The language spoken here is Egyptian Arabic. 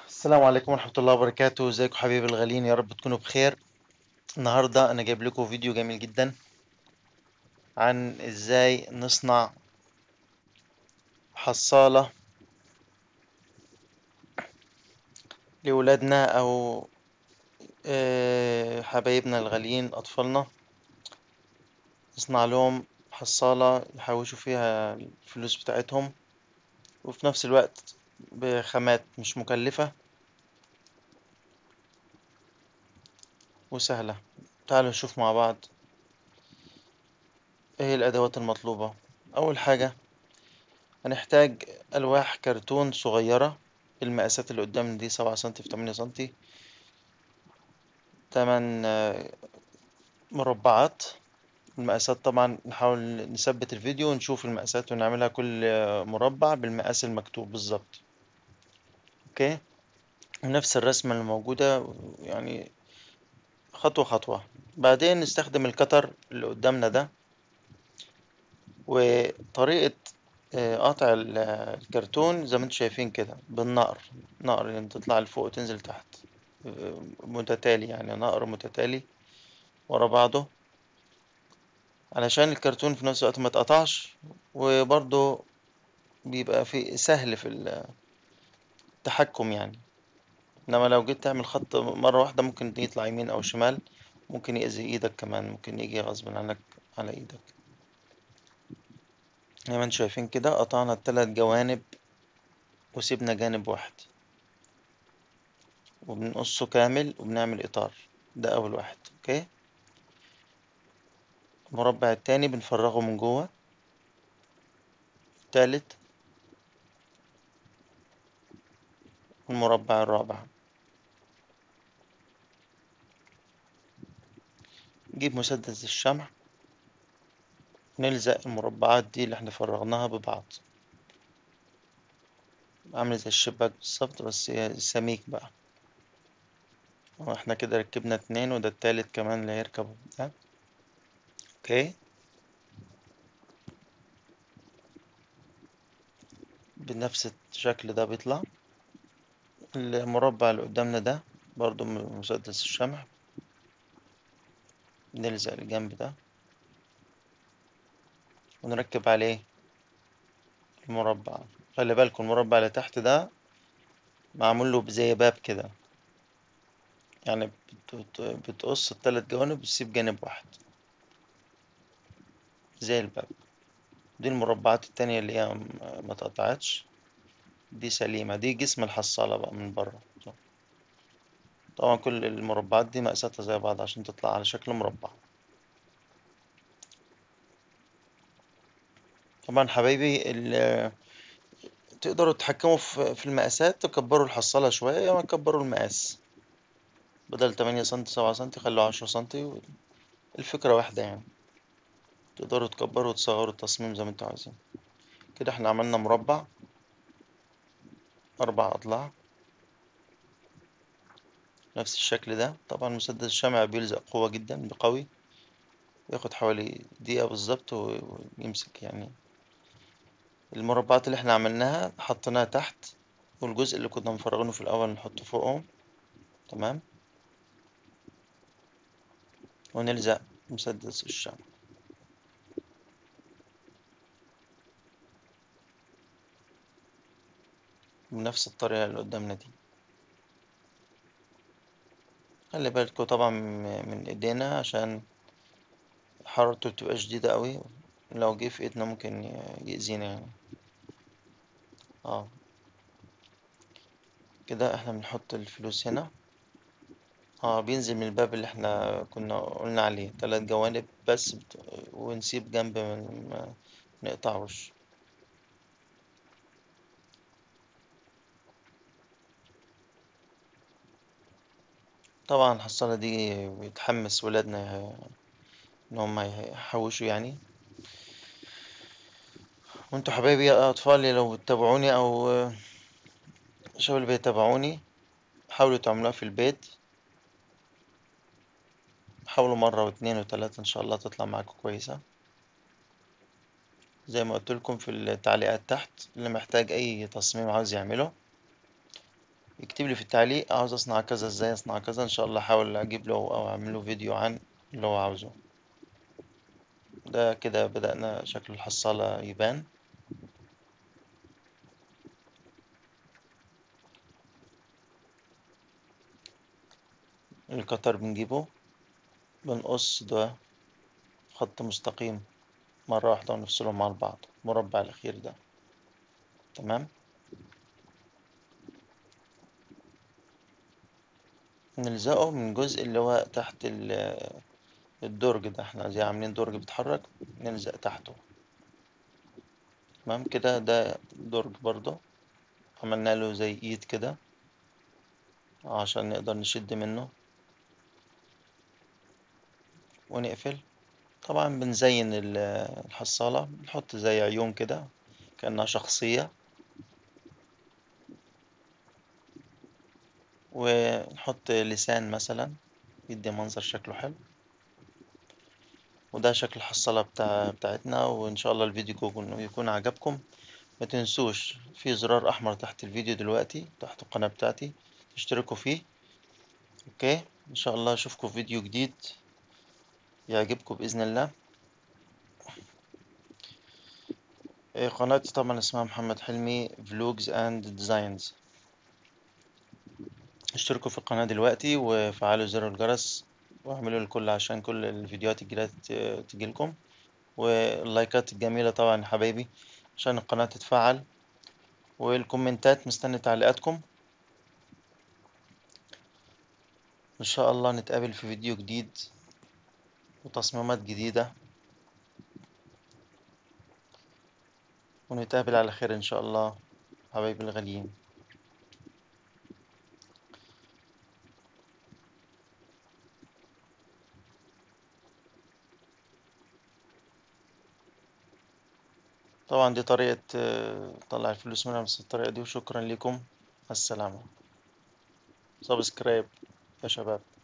السلام عليكم ورحمة الله وبركاته ازيكم حبايبي الغاليين يا رب تكونوا بخير النهاردة انا جايب لكم فيديو جميل جدا عن ازاي نصنع حصالة لولادنا او آه، حبايبنا الغاليين اطفالنا نصنع لهم حصالة يحوشوا فيها الفلوس بتاعتهم وفي نفس الوقت بخامات مش مكلفة وسهلة تعالوا نشوف مع بعض ايه الادوات المطلوبة اول حاجة هنحتاج الواح كرتون صغيرة المقاسات اللي قدامنا دي سبعة سنتي في تمانية سنتي تمن آه، مربعات المقاسات طبعا نحاول نثبت الفيديو ونشوف المقاسات ونعملها كل آه، مربع بالمقاس المكتوب بالظبط اوكي ونفس الرسمة اللي موجودة يعني خطوة خطوة بعدين نستخدم الكتر اللي قدامنا ده وطريقة آه، قطع ال- الكرتون زي ما انتم شايفين كده بالنقر نقر يعني تطلع لفوق وتنزل تحت آه، متتالي يعني نقر متتالي ورا بعضه علشان الكرتون في نفس الوقت ما يتقطعش وبرضه بيبقى في سهل في التحكم يعني انما لو جيت تعمل خط مرة واحدة ممكن يطلع يمين او شمال ممكن يأذي ايدك كمان ممكن يجي غصب عنك على ايدك زي ما انتم شايفين كده قطعنا التلات جوانب وسيبنا جانب واحد وبنقصه كامل وبنعمل اطار ده اول واحد اوكي المربع التاني بنفرغه من جوه التالت والمربع الرابع نجيب مسدس الشمع نلزق المربعات دي اللي احنا فرغناها ببعض عامل زي الشباك بالظبط بس هي سميك بقى واحنا كده ركبنا اتنين وده التالت كمان اللي هيركبه ده اوكي بنفس الشكل ده بيطلع المربع اللي قدامنا ده برضو من مسدس الشمع نلزق الجنب ده ونركب عليه المربع خلي بالكم المربع اللي تحت ده معمول له زي باب كده يعني بت- بت- بتقص التلات جوانب وتسيب جانب واحد زي الباب دي المربعات التانية اللي هي م- ما تقطعتش دي سليمة دي جسم الحصالة بقى من بره طبعا كل المربعات دي مقاساتها زي بعض عشان تطلع على شكل مربع طبعا حبايبي ال- تقدروا تتحكموا في في المقاسات تكبروا الحصالة شوية يا ما تكبروا المقاس بدل تمانية سنتي سبعة سنتي خلوه عشرة سنتي الفكرة واحدة يعني تقدروا تكبروا وتصغروا التصميم زي ما انتوا عايزين كده احنا عملنا مربع أربع أضلاع نفس الشكل ده طبعا مسدس الشمع بيلزق قوة جدا بقوي ياخد حوالي دقيقة بالظبط و- ويمسك يعني المربعات اللي احنا عملناها حطيناها تحت والجزء اللي كنا مفرغينه في الأول نحطه فوقهم تمام ونلزق مسدس الشمع بنفس الطريقة اللي قدامنا دي خلي بالكوا طبعا م- من ايدينا عشان حرارته بتبقى شديدة قوي لو جه في ايدنا ممكن ي- يأذينا يعني اه كده احنا بنحط الفلوس هنا اه بينزل من الباب اللي احنا كنا قلنا عليه تلات جوانب بس بت... ونسيب جنب من ما نقطعوش طبعا الحصالة دي بيتحمس ولادنا ان هم يحوشوا يعني وانتوا حبايبي يا اطفالي لو بتتابعوني او شباب اللي بيتابعوني حاولوا تعملوها في البيت حاولوا مرة واتنين وتلاتة ان شاء الله تطلع معاكم كويسة زي ما قلت لكم في التعليقات تحت اللي محتاج اي تصميم عاوز يعمله يكتب لي في التعليق عاوز اصنع كذا ازاي اصنع كذا ان شاء الله احاول اجيب له او اعمل له فيديو عن اللي هو عاوزه ده كده بدأنا شكل الحصالة يبان القطر بنجيبه بنقص ده خط مستقيم مرة واحدة ونفصلهم مع بعض المربع الأخير ده تمام نلزقه من الجزء اللي هو تحت الدرج ده احنا زي عاملين درج بيتحرك نلزق تحته تمام كده ده درج برضه عملنا له زي ايد كده عشان نقدر نشد منه ونقفل طبعا بنزين الحصالة بنحط زي عيون كده كأنها شخصية ونحط لسان مثلا يدي منظر شكله حلو وده شكل الحصالة بتاع بتاعتنا وإن شاء الله الفيديو يكون يكون عجبكم ما تنسوش في زرار أحمر تحت الفيديو دلوقتي تحت القناة بتاعتي تشتركوا فيه أوكي إن شاء الله أشوفكم في فيديو جديد يعجبكم بإذن الله قناتي طبعا اسمها محمد حلمي فلوجز اند ديزاينز اشتركوا في القناة دلوقتي وفعلوا زر الجرس واعملوا الكل عشان كل الفيديوهات الجديدة تجيلكم واللايكات الجميلة طبعا يا حبايبي عشان القناة تتفعل والكومنتات مستني تعليقاتكم ان شاء الله نتقابل في فيديو جديد وتصميمات جديدة ونتقابل على خير ان شاء الله حبايبي الغاليين طبعا دي طريقة تطلع الفلوس منها بس الطريقة دي وشكرا لكم السلامة سبسكرايب يا شباب